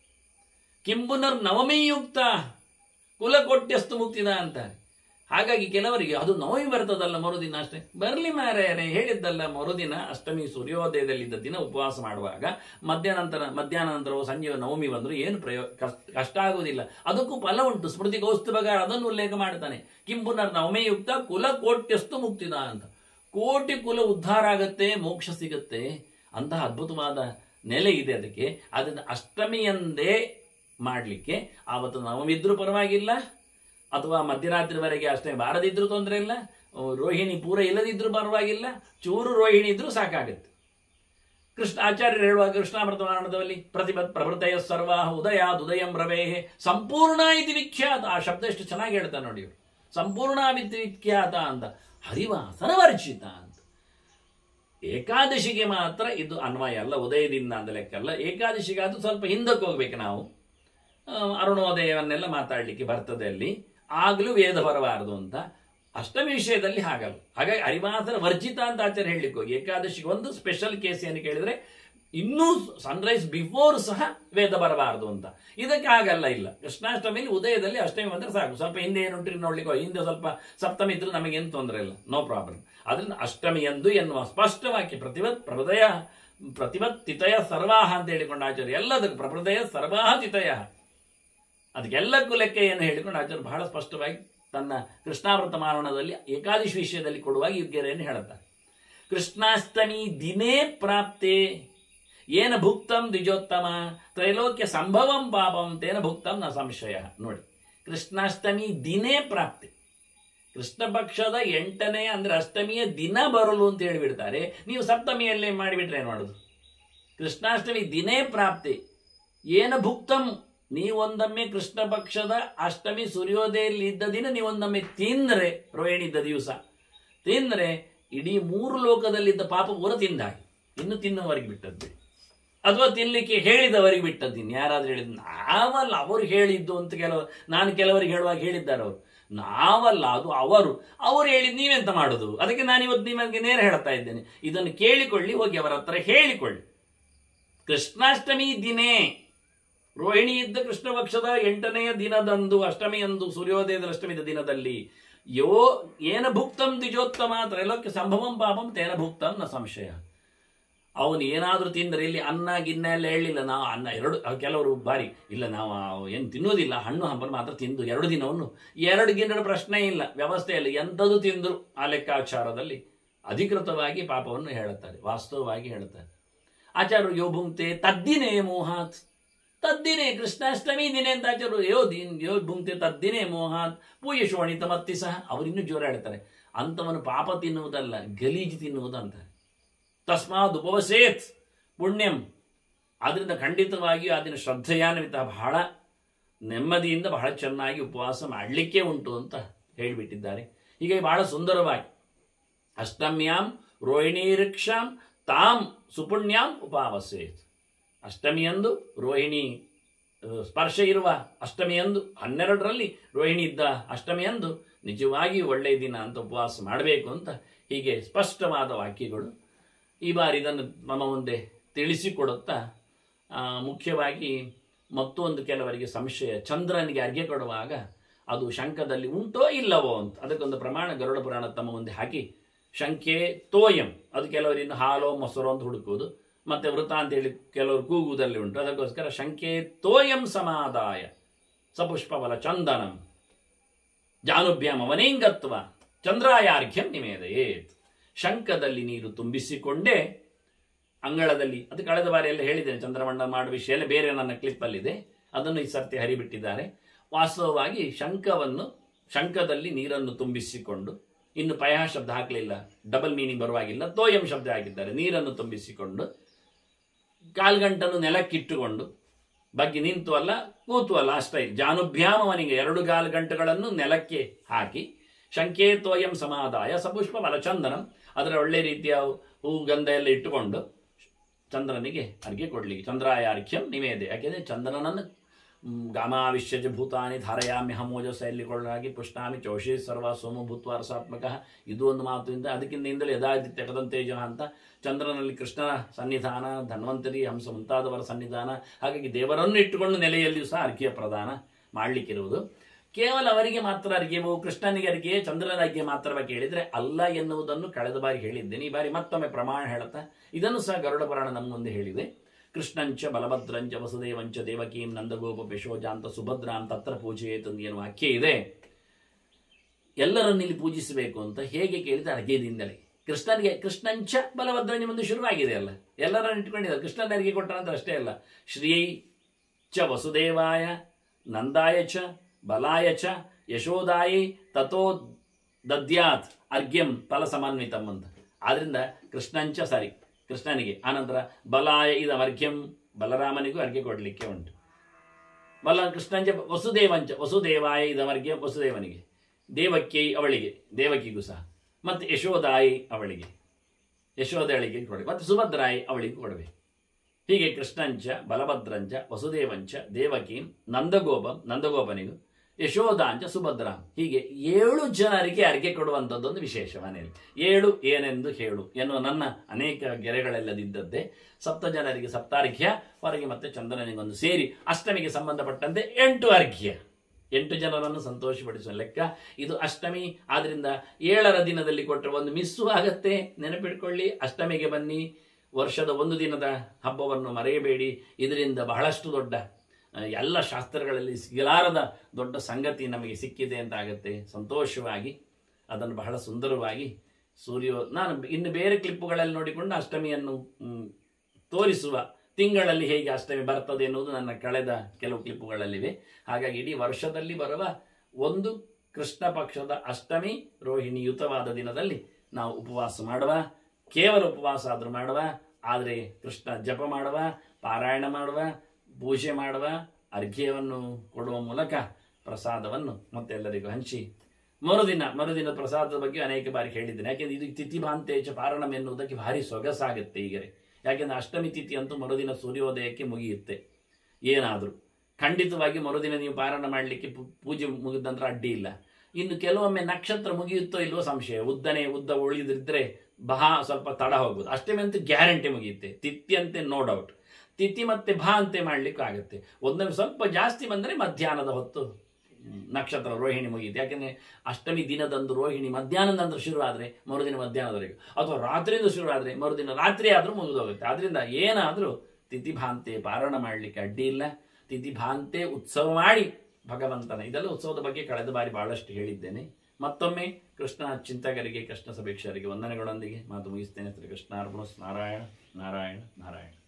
ಕಿಂಬುನರ್ ನವಮಿಯುಕ್ತ ಕುಲ ಕೊಟ್ಯಸ್ತು ಮುಕ್ತಿದ ಅಂತಾರೆ ಹಾಗಾಗಿ ಕೆಲವರಿಗೆ ಅದು ನವಮಿ ಬರ್ತದಲ್ಲ ಮರುದಿನ ಅಷ್ಟೇ ಬರಲಿ ಮಾರ್ಯಾರೆ ಹೇಳಿದ್ದಲ್ಲ ಮರುದಿನ ಅಷ್ಟಮಿ ಸೂರ್ಯೋದಯದಲ್ಲಿದ್ದ ದಿನ ಉಪವಾಸ ಮಾಡುವಾಗ ಮಧ್ಯಾಹ್ನಂತರ ಮಧ್ಯಾಹ್ನ ನಂತರ ಸಂಜೆ ನವಮಿ ಬಂದ್ರು ಏನು ಪ್ರಯೋ ಕಷ್ಟ ಕಷ್ಟ ಆಗುವುದಿಲ್ಲ ಅದಕ್ಕೂ ಫಲ ಉಂಟು ಸ್ಮೃತಿ ಕೌಸ್ತುಭಗಾರ ಅದನ್ನು ಉಲ್ಲೇಖ ಮಾಡ್ತಾನೆ ಕಿಂಪುನರ್ ನವಮಿಯುಕ್ತ ಕುಲ ಕೋಟ್ಯಸ್ತು ಮುಕ್ತಿದ ಅಂತ ಕೋಟಿ ಕುಲ ಉದ್ಧಾರ ಆಗತ್ತೆ ಮೋಕ್ಷ ಸಿಗತ್ತೆ ಅಂತಹ ಅದ್ಭುತವಾದ ನೆಲೆ ಇದೆ ಅದಕ್ಕೆ ಅದನ್ನು ಅಷ್ಟಮಿಯಂದೇ ಮಾಡಲಿಕ್ಕೆ ಆವತ್ತು ನವಮಿದ್ರೂ ಪರವಾಗಿಲ್ಲ ಅಥವಾ ಮಧ್ಯರಾತ್ರಿವರೆಗೆ ಅಷ್ಟೇ ಬಾರದಿದ್ರೂ ತೊಂದರೆ ಇಲ್ಲ ರೋಹಿಣಿ ಪೂರ ಇಲ್ಲದಿದ್ರೂ ಪರವಾಗಿಲ್ಲ ಚೂರು ರೋಹಿಣಿ ಇದ್ರೂ ಸಾಕಾಗುತ್ತೆ ಕೃಷ್ಣ ಆಚಾರ್ಯರು ಹೇಳುವಾಗ ಕೃಷ್ಣಾಮೃತ ಪುರಾಣದಲ್ಲಿ ಪ್ರತಿಪತ್ ಪ್ರವೃತ್ತಯ ಸರ್ವ ಉದಯಾದ್ ಉದಯಂ ರವೇಹೆ ಸಂಪೂರ್ಣ ಇತಿ ವಿಖ್ಯಾತ ಆ ಶಬ್ದ ಎಷ್ಟು ಚೆನ್ನಾಗಿ ಹೇಳ್ತಾರೆ ನೋಡಿ ಇವ್ರು. ಸಂಪೂರ್ಣ ಇತಿ ವಿಖ್ಯಾತ ಅಂತ ಹರಿವಾಸನ ವರ್ಜಿತ ಅಂತ ಏಕಾದಶಿಗೆ ಮಾತ್ರ ಇದು ಅನ್ವಯ ಅಲ್ಲ ಉದಯದಿಂದ ಅಂತ ಲೆಕ್ಕಲ್ಲ ಏಕಾದಶಿಗೆ ಅದು ಸ್ವಲ್ಪ ಹಿಂದಕ್ಕೆ ಹೋಗ್ಬೇಕು ನಾವು ಆ, ಅರುಣೋದಯವನ್ನೆಲ್ಲ ಮಾತಾಡಲಿಕ್ಕೆ ಬರ್ತದೆ ಅಲ್ಲಿ ಆಗಲೂ ವೇದ ಬರಬಾರದು ಅಂತ ಅಷ್ಟಮಿ ವಿಷಯದಲ್ಲಿ ಹಾಗಲ್ಲ ಹಾಗಾಗಿ ಹರಿವಾಸನ ವರ್ಜಿತ ಅಂತ ಆಚಾರ್ಯ ಹೇಳಲಿಕ್ಕೆ ಹೋಗಿ ಏಕಾದಶಿಗೆ ಒಂದು ಸ್ಪೆಷಲ್ ಕೇಸ್ ಏನು ಕೇಳಿದ್ರೆ ಇನ್ನೂ ಸನ್ರೈಸ್ ಬಿಫೋರ್ ಸಹ ವೇದ ಬರಬಾರದು ಅಂತ ಇದಕ್ಕೆ ಹಾಗಲ್ಲ ಇಲ್ಲ ಕೃಷ್ಣಾಷ್ಟಮಿಲಿ ಉದಯದಲ್ಲಿ ಅಷ್ಟಮಿ ಬಂದ್ರೆ ಸಾಕು ಸ್ವಲ್ಪ ಹಿಂದೆ ಏನುಂಟ್ರಿ ನೋಡ್ಲಿಕ್ಕೆ ಹೋಗಿ, ಹಿಂದೆ ಸ್ವಲ್ಪ ಸಪ್ತಮಿ ಇದ್ರೂ ನಮಗೇನು ತೊಂದರೆ ಇಲ್ಲ ನೋ ಪ್ರಾಬ್ಲಮ್ ಅದರಿಂದ ಅಷ್ಟಮಿ ಎಂದು ಎನ್ನುವ ಸ್ಪಷ್ಟವಾಕ್ಯ ಪ್ರತಿವತ್ ಪ್ರಭೃದಯ ಪ್ರತಿವತ್ ತಿತಯ ಸರ್ವಾಹ ಅಂತ ಹೇಳಿಕೊಂಡು ಆಚಾರ್ಯ ಎಲ್ಲದಕ್ಕೂ ಪ್ರಭೃದಯ ಸರ್ವಾಹ ತಿತಯ ಅದಕ್ಕೆಲ್ಲಕ್ಕೂ ಲೆಕ್ಕ ಏನು ಹೇಳಿಕೊಂಡು ಆಚಾರ್ಯ ಬಹಳ ಸ್ಪಷ್ಟವಾಗಿ ತನ್ನ ಕೃಷ್ಣಾವೃತ ಮಾರಣದಲ್ಲಿ ಏಕಾದಶಿ ವಿಷಯದಲ್ಲಿ ಕೊಡುವಾಗ ಯುದ್ಗೆರೆಯನ್ನು ಹೇಳುತ್ತಾರೆ ಕೃಷ್ಣಾಷ್ಟಮಿ ದಿನೇ ಪ್ರಾಪ್ತೆ ಏನ ಭುಕ್ತಂ ದ್ವಿಜೋತ್ತಮ ತ್ರೈಲೋಕ್ಯ ಸಂಭವಂ ಪಾಪಂ ತೇನ ಭುಕ್ತಂ ನ ಸಂಶಯ ನೋಡಿ ಕೃಷ್ಣಾಷ್ಟಮಿ ದಿನೇ ಪ್ರಾಪ್ತಿ ಕೃಷ್ಣ ಪಕ್ಷದ ಎಂಟನೇ ಅಂದ್ರೆ ಅಷ್ಟಮಿಯ ದಿನ ಬರಲು ಅಂತ ಹೇಳಿಬಿಡ್ತಾರೆ ನೀವು ಸಪ್ತಮಿಯಲ್ಲೇ ಮಾಡಿಬಿಟ್ರೆ ಏನು ಮಾಡೋದು ಕೃಷ್ಣಾಷ್ಟಮಿ ದಿನೇ ಪ್ರಾಪ್ತಿ ಏನ ಭುಕ್ತಂ ನೀವೊಂದೊಮ್ಮೆ ಕೃಷ್ಣ ಪಕ್ಷದ ಅಷ್ಟಮಿ ಸೂರ್ಯೋದಯಲ್ಲಿ ಇದ್ದ ದಿನ ನೀವೊಂದೊಮ್ಮೆ ತಿಂದ್ರೆ ರೋಹಿಣಿ ಇದ್ದ ದಿವಸ ತಿಂದ್ರೆ ಇಡೀ ಮೂರು ಲೋಕದಲ್ಲಿದ್ದ ಪಾಪ ಪೂರ ತಿಂದಾಗಿ ಇನ್ನು ತಿನ್ನುವವರೆಗೆ ಬಿಟ್ಟದ್ದು ಅಥವಾ ತಿನ್ಲಿಕ್ಕೆ ಹೇಳಿದವರಿಗೆ ಬಿಟ್ಟದ್ದು ಇನ್ನು ಯಾರಾದ್ರೂ ಹೇಳಿದ್ ನಾವಲ್ಲ ಅವರು ಹೇಳಿದ್ದು ಅಂತ ಕೆಲವು ನಾನು ಕೆಲವರಿಗೆ ಹೇಳುವಾಗ ಹೇಳಿದ್ದಾರೆ ಅವರು ನಾವಲ್ಲ ಅದು ಅವರು ಅವರು ಹೇಳಿದ್ ನೀವೆಂತ ಮಾಡುದು ಅದಕ್ಕೆ ನಾನು ಇವತ್ತು ನಿಮಗೆ ನೇರ ಹೇಳ್ತಾ ಇದ್ದೇನೆ ಇದನ್ನು ಕೇಳಿಕೊಳ್ಳಿ ಹೋಗಿ ಅವರ ಹತ್ರ ಹೇಳಿಕೊಳ್ಳಿ ಕೃಷ್ಣಾಷ್ಟಮಿ ದಿನೇ ರೋಹಿಣಿ ಇದ್ದ ಕೃಷ್ಣ ಪಕ್ಷದ ಎಂಟನೆಯ ದಿನದಂದು ಅಷ್ಟಮಿಯಂದು ಸೂರ್ಯೋದಯದ ಅಷ್ಟಮಿದ ದಿನದಲ್ಲಿ ಯೋ ಏನ ಭುಕ್ತಂ ದ್ವಿಜೋತ್ತಮ ತ್ರೈಲೋಕ್ಯ ಸಂಭವಂ ಪಾಪಂ ತೇನ ಭುಕ್ತಂ ನ ಸಂಶಯ ಅವನು ಏನಾದರೂ ತಿಂದರೆ ಇಲ್ಲಿ ಅನ್ನ ಗಿನ್ನ ಎಲ್ಲ ಹೇಳಿಲ್ಲ ನಾವು ಅನ್ನ ಎರಡು ಕೆಲವರು ಬಾರಿ ಇಲ್ಲ ನಾವು ಏನು ತಿನ್ನೋದಿಲ್ಲ ಹಣ್ಣು ಹಂಪಲು ಮಾತ್ರ ತಿಂದು ಎರಡು ದಿನವನ್ನು ಎರಡು ಗಿನ್ನಡ ಪ್ರಶ್ನೆ ಇಲ್ಲ ವ್ಯವಸ್ಥೆ ಇಲ್ಲ ಎಂಥದ್ದು ತಿಂದರು ಆ ಲೆಕ್ಕಾಚಾರದಲ್ಲಿ ಅಧಿಕೃತವಾಗಿ ಪಾಪವನ್ನು ಹೇಳುತ್ತಾರೆ ವಾಸ್ತವವಾಗಿ ಹೇಳುತ್ತಾರೆ ಆಚಾರ್ಯರು ಯೋ ಭುಂಕ್ತೆ ತದ್ದಿನೇ ಮೋಹಾತ್ ತದ್ದಿನೇ ಕೃಷ್ಣಾಷ್ಟಮಿ ದಿನೇ ಅಂತ ಆಚಾರ್ಯರು ಯೋ ದಿನ್ ಯೋ ಭುಂಕ್ತೆ ತದ್ದಿನೇ ಮೋಹಾತ್ ಪೂಯ ಶೋಣಿತ ಮತ್ತಿ ಸಹ ಅವರಿನ್ನೂ ಜೋರ ಹೇಳ್ತಾರೆ ಅಂಥವನು ಪಾಪ ತಿನ್ನುವುದಲ್ಲ ಗಲೀಜು ತಿನ್ನುವುದು ಅಂತಾರೆ ತಸ್ಮಾದ್ ಉಪವಸೇತ್ ಪುಣ್ಯಂ ಆದ್ರಿಂದ ಖಂಡಿತವಾಗಿಯೂ ಅದನ್ನು ಶ್ರದ್ಧೆಯಾನ್ವಿತ ಬಹಳ ನೆಮ್ಮದಿಯಿಂದ ಬಹಳ ಚೆನ್ನಾಗಿ ಉಪವಾಸ ಮಾಡಲಿಕ್ಕೆ ಉಂಟು ಅಂತ ಹೇಳಿಬಿಟ್ಟಿದ್ದಾರೆ ಹೀಗೆ ಬಹಳ ಸುಂದರವಾಗಿ ಅಷ್ಟಮ್ಯಾಂ ರೋಹಿಣೀರಿಕ್ಷಾಂ ತಾಂ ಸುಪುಣ್ಯಾಂ ಉಪಾವಸೇತ್ ಅಷ್ಟಮಿಯಂದು ರೋಹಿಣಿ ಆ, ಸ್ಪರ್ಶ ಇರುವ ಅಷ್ಟಮಿಯಂದು ಹನ್ನೆರಡರಲ್ಲಿ ರೋಹಿಣಿ ಇದ್ದ ಅಷ್ಟಮಿಯಂದು ನಿಜವಾಗಿ ಒಳ್ಳೆಯ ದಿನ ಅಂತ ಉಪವಾಸ ಮಾಡಬೇಕು ಅಂತ ಹೀಗೆ ಸ್ಪಷ್ಟವಾದ ವಾಕ್ಯಗಳು ಈ ಬಾರಿ ಇದನ್ನು ನಮ್ಮ ಮುಂದೆ ತಿಳಿಸಿಕೊಡುತ್ತಾ ಆ, ಮುಖ್ಯವಾಗಿ ಮತ್ತೊಂದು ಕೆಲವರಿಗೆ ಸಂಶಯ ಚಂದ್ರನಿಗೆ ಅರ್ಘ್ಯ ಕೊಡುವಾಗ ಅದು ಶಂಖದಲ್ಲಿ ಉಂಟೋ ಇಲ್ಲವೋ ಅಂತ ಅದಕ್ಕೊಂದು ಪ್ರಮಾಣ ಗರುಡ ಪುರಾಣ ತಮ್ಮ ಮುಂದೆ ಹಾಕಿ ಶಂಖೆ ತೋಯಂ ಅದು ಕೆಲವರಿಂದ ಹಾಲೋ ಮೊಸರು ಅಂತ ಹುಡುಕುವುದು ಮತ್ತೆ ವೃತ ಅಂತೇಳಿ ಕೆಲವರು ಕೂಗುವುದಲ್ಲಿ ಉಂಟು ಅದಕ್ಕೋಸ್ಕರ ಶಂಖೆ ತೋಯಂ ಸಮಾದಾಯ ಸಪುಷ್ಪಬಲ ಚಂದನಂ ಜಾನುಭ್ಯಾಮ ವನೇಂಗತ್ವ ಚಂದ್ರಾಯಾರ್ಘ್ಯಂ ನಿಮೇದಯೇತ್ ಶಂಖದಲ್ಲಿ ನೀರು ತುಂಬಿಸಿಕೊಂಡೇ ಅಂಗಳದಲ್ಲಿ ಅದು ಕಳೆದ ಬಾರಿ ಎಲ್ಲ ಹೇಳಿದ್ದೇನೆ ಚಂದ್ರಮಂಡ ಮಾಡುವ ವಿಷಯ ಎಲ್ಲ ಬೇರೆ ನನ್ನ ಕ್ಲಿಪ್ಪಲ್ಲಿದೆ ಅದನ್ನು ಈ ಸರ್ತಿ ಹರಿಬಿಟ್ಟಿದ್ದಾರೆ ವಾಸ್ತವವಾಗಿ ಶಂಖವನ್ನು ಶಂಖದಲ್ಲಿ ನೀರನ್ನು ತುಂಬಿಸಿಕೊಂಡು ಇನ್ನು ಪಯ ಶಬ್ದ ಹಾಕಲಿಲ್ಲ ಡಬಲ್ ಮೀನಿಂಗ್ ಬರುವಾಗಿಲ್ಲ ತೋಯಂ ಶಬ್ದ ಹಾಕಿದ್ದಾರೆ ನೀರನ್ನು ತುಂಬಿಸಿಕೊಂಡು ಕಾಲ್ಗಂಟನ್ನು ನೆಲಕ್ಕಿಟ್ಟುಕೊಂಡು ಬಗ್ಗೆ ನಿಂತು ಅಲ್ಲ ಕೂತು ಅಲ್ಲ ಅಷ್ಟೇ ಜಾನುಭ್ಯಾಮವನಿಗೆ ಎರಡು ಗಾಲ್ ಗಂಟುಗಳನ್ನು ನೆಲಕ್ಕೆ ಹಾಕಿ ಶಂಖೇ ತೋಯಂ ಸಮಾದಾಯ ಸಪುಷ್ಪ ಮಲಚಂದನಂ ಅದರ ಒಳ್ಳೆ ರೀತಿಯ ಹೂ ಗಂಧ ಎಲ್ಲ ಇಟ್ಟುಕೊಂಡು ಚಂದ್ರನಿಗೆ ಅರ್ಘ್ಯ ಕೊಡ್ಲಿಕ್ಕೆ ಚಂದ್ರಾಯ ಅರ್ಘ್ಯಂ ನಿವೇದೆ ಯಾಕೆಂದರೆ ಚಂದ್ರನನ್ನು ಮ್, ಗಾಮಾವಿಶ್ಯಜ ಭೂತಾನಿ ಧಾರಯಾಮಿ ಹಮೋಜಸ ಎಲ್ಲಿಕೊಳ್ಳಾಗಿ ಪುಷ್ಣಾಮಿ ಚೌಷಿ ಸರ್ವ ಸೋಮ ಭೂತ್ವ ರಸಾತ್ಮಕ ಇದು ಒಂದು ಮಾತಿನಿಂದ ಅದಕ್ಕಿಂತಲೇ ಯಥಾದಿತ್ಯ ಕದಂತೇಜ ಅಂತ ಚಂದ್ರನಲ್ಲಿ ಕೃಷ್ಣನ ಸನ್ನಿಧಾನ ಧನ್ವಂತರಿ ಹಂಸ ಮುಂತಾದವರ ಸನ್ನಿಧಾನ ಹಾಗಾಗಿ ದೇವರನ್ನು ಇಟ್ಟುಕೊಂಡು ನೆಲೆಯಲ್ಲಿಯೂ ಸಹ ಅರ್ಘ್ಯ ಪ್ರದಾನ ಮಾಡಲಿಕ್ಕಿರುವುದು ಕೇವಲ ಅವರಿಗೆ ಮಾತ್ರ ಅರ್ಘ್ಯವು ಕೃಷ್ಣನಿಗೆ ಅರ್ಘ್ಯ ಚಂದ್ರನ ಅರ್ಘ್ಯ ಮಾತ್ರವ ಕೇಳಿದರೆ ಅಲ್ಲ ಎನ್ನುವುದನ್ನು ಕಳೆದ ಬಾರಿ ಹೇಳಿದ್ದೇನೆ ಈ ಬಾರಿ ಮತ್ತೊಮ್ಮೆ ಪ್ರಮಾಣ ಹೇಳುತ್ತಾ ಇದನ್ನು ಸಹ ಗರುಡ ಪುರಾಣ ನಮ್ಮ ಮುಂದೆ ಹೇಳಿದೆ ಕೃಷ್ಣಂಚ ಬಲಭದ್ರಂಚ ವಸುದೇವಂಚ ದೇವಕೀಂ ನಂದಗೋಪ ಪಶೋಜಾಂತ ಸುಭದ್ರಾಂ ತತ್ರ ಪೂಜೆಯೇತು ಎನ್ನುವ ವಾಕ್ಯ ಇದೆ ಎಲ್ಲರನ್ನು ಇಲ್ಲಿ ಪೂಜಿಸಬೇಕು ಅಂತ ಹೇಗೆ ಕೇಳಿದ ಅರ್ಘ್ಯದಿಂದಲೇ ಕೃಷ್ಣನಿಗೆ ಕೃಷ್ಣಂಚ ಬಲಭದ್ರ ಮುಂದೆ ಶುರುವಾಗಿದೆ ಅಲ್ಲ ಎಲ್ಲರನ್ನು ಇಟ್ಕೊಂಡಿದ್ದಾರೆ ಕೃಷ್ಣನಿಗೆ ಕೊಟ್ಟ ನಂತರ ಅಷ್ಟೇ ಅಲ್ಲ ಶ್ರೀ ಚ ವಸುದೇವಾಯ ನಂದಾಯ ಚ ಬಲಾಯ ಚ ಯಶೋದಾಯಿ ತಥೋ ದದ್ಯಾತ್ ಅರ್ಘ್ಯಂ ಫಲ ಸಮನ್ವಿತಂ ಅಂತ ಆದ್ರಿಂದ ಕೃಷ್ಣಂಚ ಸಾರಿ ಕೃಷ್ಣನಿಗೆ ಆನಂತರ ಬಲಾಯ ಇದಂ ಅರ್ಘ್ಯಂ ಬಲರಾಮನಿಗೂ ಅರ್ಘ್ಯ ಕೊಡಲಿಕ್ಕೆ ಉಂಟು ಬಲ ಕೃಷ್ಣಂಚ ವಸುದೇವಂಚ ವಸುದೇವಾಯ ಇದಮರ್ಘ್ಯ ವಸುದೇವನಿಗೆ ದೇವಕ್ಕಿ ಅವಳಿಗೆ ದೇವಕಿಗೂ ಸಹ ಮತ್ತು ಯಶೋದಾಯಿ ಅವಳಿಗೆ ಯಶೋದಳಿಗೆ ಕೊಡಬೇಕು ಮತ್ತು ಸುಭದ್ರಾಯಿ ಅವಳಿಗೆ ಕೊಡಬೇಕು ಹೀಗೆ ಕೃಷ್ಣಂಚ ಬಲಭದ್ರಂಚ ವಸುದೇವಂಚ ದೇವಕಿ ನಂದಗೋಪಂ ನಂದಗೋಪನಿಗೂ ಯಶೋದಾಂಚ ಸುಭದ್ರಾಂ ಹೀಗೆ ಏಳು ಜನರಿಗೆ ಅರ್ಘ್ಯ ಕೊಡುವಂಥದ್ದೊಂದು ವಿಶೇಷ ಮನೆಯಲ್ಲಿ ಏಳು ಏನೆಂದು ಹೇಳು ಎನ್ನುವ ನನ್ನ ಅನೇಕ ಗೆರೆಗಳೆಲ್ಲದಿದ್ದದ್ದೇ ಸಪ್ತ ಜನರಿಗೆ ಸಪ್ತಾರ್ಘ್ಯ ಹೊರಗೆ ಮತ್ತೆ ಚಂದ್ರನಿಗೊಂದು ಸೇರಿ ಅಷ್ಟಮಿಗೆ ಸಂಬಂಧಪಟ್ಟಂತೆ ಎಂಟು ಅರ್ಘ್ಯ ಎಂಟು ಜನರನ್ನು ಸಂತೋಷಪಡಿಸುವ ಲೆಕ್ಕ ಇದು ಅಷ್ಟಮಿ ಆದ್ರಿಂದ ಏಳರ ದಿನದಲ್ಲಿ ಕೊಟ್ಟರೆ ಒಂದು ಮಿಸ್ಸು ಆಗತ್ತೆ ನೆನಪಿಟ್ಕೊಳ್ಳಿ ಅಷ್ಟಮಿಗೆ ಬನ್ನಿ ವರ್ಷದ ಒಂದು ದಿನದ ಹಬ್ಬವನ್ನು ಮರೆಯಬೇಡಿ ಇದರಿಂದ ಬಹಳಷ್ಟು ದೊಡ್ಡ ಆ, ಎಲ್ಲ ಶಾಸ್ತ್ರಗಳಲ್ಲಿ ಸಿಗಲಾರದ ದೊಡ್ಡ ಸಂಗತಿ ನಮಗೆ ಸಿಕ್ಕಿದೆ ಅಂತ ಆಗುತ್ತೆ ಸಂತೋಷವಾಗಿ ಅದನ್ನು ಬಹಳ ಸುಂದರವಾಗಿ ಸೂರ್ಯ ನಾನು ಇನ್ನು ಬೇರೆ ಕ್ಲಿಪ್ಪುಗಳಲ್ಲಿ ನೋಡಿಕೊಂಡು ಅಷ್ಟಮಿಯನ್ನು ಮ್, ತೋರಿಸುವ ತಿಂಗಳಲ್ಲಿ ಹೇಗೆ ಅಷ್ಟಮಿ ಬರ್ತದೆ ಎನ್ನುವುದು ನನ್ನ ಕಳೆದ ಕೆಲವು ಕ್ಲಿಪ್ಪುಗಳಲ್ಲಿವೆ ಹಾಗಾಗಿ ಇಡೀ ವರ್ಷದಲ್ಲಿ ಬರುವ ಒಂದು ಕೃಷ್ಣ ಪಕ್ಷದ ಅಷ್ಟಮಿ ರೋಹಿಣಿಯುತವಾದ ದಿನದಲ್ಲಿ ನಾವು ಉಪವಾಸ ಮಾಡುವ ಕೇವಲ ಉಪವಾಸ ಆದರೂ ಮಾಡುವ ಆದರೆ ಕೃಷ್ಣ ಜಪ ಮಾಡುವ ಪಾರಾಯಣ ಮಾಡುವ ಪೂಜೆ ಮಾಡುವ ಅರ್ಘ್ಯವನ್ನು ಕೊಡುವ ಮೂಲಕ ಪ್ರಸಾದವನ್ನು ಮತ್ತೆಲ್ಲರಿಗೂ ಹಂಚಿ ಮರುದಿನ ಮರುದಿನ ಪ್ರಸಾದದ ಬಗ್ಗೆ ಅನೇಕ ಬಾರಿ ಹೇಳಿದ್ದೇನೆ ಯಾಕೆಂದ್ರೆ ಇದು ತಿಥಿಭಾಂತೇಚ ಪಾರಣಂ ಎನ್ನುವುದಕ್ಕೆ ಭಾರಿ ಸೊಗಸಾಗುತ್ತೆ ಈಗರೆ ಯಾಕೆಂದ್ರೆ ಅಷ್ಟಮಿ ತಿಥಿ ಅಂತೂ ಮರುದಿನ ಸೂರ್ಯೋದಯಕ್ಕೆ ಮುಗಿಯುತ್ತೆ ಏನಾದರೂ ಖಂಡಿತವಾಗಿ ಮರುದಿನ ನೀವು ಪಾರಾಯಣ ಮಾಡಲಿಕ್ಕೆ ಪೂಜೆ ಮುಗಿದ ನಂತರ ಅಡ್ಡಿ ಇಲ್ಲ ಇನ್ನು ಕೆಲವೊಮ್ಮೆ ನಕ್ಷತ್ರ ಮುಗಿಯುತ್ತೋ ಇಲ್ವೋ ಸಂಶಯ ಉದ್ದನೆ ಉದ್ದ ಉಳಿದಿದ್ರೆ ಬಹಾ ಸ್ವಲ್ಪ ತಡ ಹೋಗ್ಬೋದು ಅಷ್ಟಮಿ ಅಂತೂ ಗ್ಯಾರಂಟಿ ಮುಗಿಯುತ್ತೆ ತಿಥಿ ಅಂತೆ ನೋ ಡೌಟ್ ತಿಥಿ ಮತ್ತೆ ಭಾ ಅಂತೆ ಮಾಡ್ಲಿಕ್ಕೆ ಆಗುತ್ತೆ ಒಂದೊಮ್ಮೆ ಸ್ವಲ್ಪ ಜಾಸ್ತಿ ಬಂದರೆ ಮಧ್ಯಾಹ್ನದ ಹೊತ್ತು ಹ್ಮ್, ನಕ್ಷತ್ರ ರೋಹಿಣಿ ಮುಗಿಯುತ್ತೆ ಯಾಕೆಂದ್ರೆ ಅಷ್ಟಮಿ ದಿನದಂದು ರೋಹಿಣಿ ಮಧ್ಯಾಹ್ನದ ನಂತರ ಶುರು ಆದರೆ ಮರುದಿನ ಮಧ್ಯಾಹ್ನದವರೆಗೂ ಅಥವಾ ರಾತ್ರಿಯಿಂದ ಶುರು ಆದರೆ ಮರುದಿನ ರಾತ್ರಿ ಆದರೂ ಮುಗಿದೋಗುತ್ತೆ ಆದ್ರಿಂದ ಏನಾದರೂ ತಿಥಿಭಾಂತೆ ಪಾರಾಯಣ ಮಾಡಲಿಕ್ಕೆ ಅಡ್ಡಿ ಇಲ್ಲ ತಿಥಿಭಾಂತೆ ಉತ್ಸವ ಮಾಡಿ ಭಗವಂತನ ಇದೆಲ್ಲ ಉತ್ಸವದ ಬಗ್ಗೆ ಕಳೆದ ಬಾರಿ ಬಹಳಷ್ಟು ಹೇಳಿದ್ದೇನೆ ಮತ್ತೊಮ್ಮೆ ಕೃಷ್ಣ ಚಿಂತಕರಿಗೆ ಕೃಷ್ಣ ಸಭೀಕ್ಷರಿಗೆ ವಂದನೆಗಳೊಂದಿಗೆ ಮಾತು ಮುಗಿಸ್ತೇನೆ ಶ್ರೀ ಕೃಷ್ಣಾರ್ಪಣ ನಾರಾಯಣ ನಾರಾಯಣ ನಾರಾಯಣ